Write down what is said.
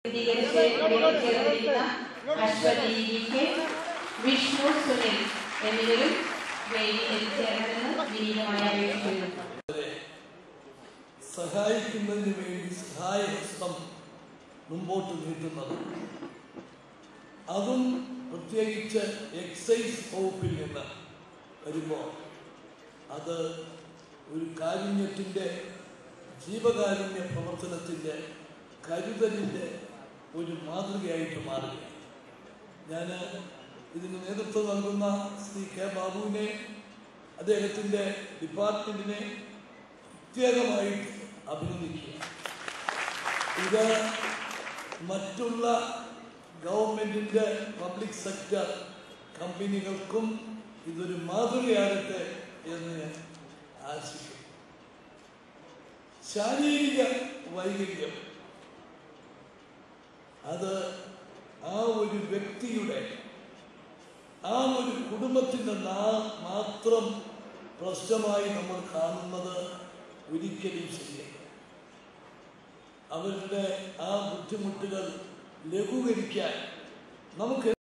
പ്രതികരിച്ച് വേദി ചേർന്നിരിക്കുന്ന അശ്വതി വി കെ വിഷ്ണു സുനിൽ എന്നിവരും വേദി എത്തിച്ചേരണമെന്ന് വിനീതമായി അപേക്ഷിക്കുന്നു സഹായിക്കുന്നതിന് വേണ്ടി സഹായഹസ്തം മുമ്പോട്ട് നീട്ടുന്നത് അതും പ്രത്യേകിച്ച് എക്സൈസ് വകുപ്പിൽ നിന്ന് വരുമ്പോൾ അത് ഒരു കാരുണ്യത്തിൻ്റെ ജീവകാരുണ്യ പ്രവർത്തനത്തിൻ്റെ കരുതലിൻ്റെ ഒരു മാതൃകയായിട്ട് മാറുകയാണ് ഞാൻ ഇതിന് നേതൃത്വം നൽകുന്ന ശ്രീ കെ ബാബുവിനെ അദ്ദേഹത്തിൻ്റെ ഡിപ്പാർട്ട്മെൻറ്റിനെ പ്രത്യേകമായിട്ട് അഭിനന്ദിക്കുക ഇത് മറ്റുള്ള ഗവൺമെൻറ്റിൻ്റെ പബ്ലിക് സെക്ടർ കമ്പനികൾക്കും ഇതൊരു മാതൃകയാകട്ടെ എന്ന് ഞാൻ ആശിക്കുന്നു ശാരീരിക വൈകല്യം അത് ആ ഒരു വ്യക്തിയുടെ ആ ഒരു കുടുംബത്തിൻ്റെ നാ മാത്രം പ്രശ്നമായി നമ്മൾ കാണുന്നത് ഒരിക്കലും ശരിയല്ല അവരുടെ ആ ബുദ്ധിമുട്ടുകൾ ലഘൂകരിക്കാൻ നമുക്ക്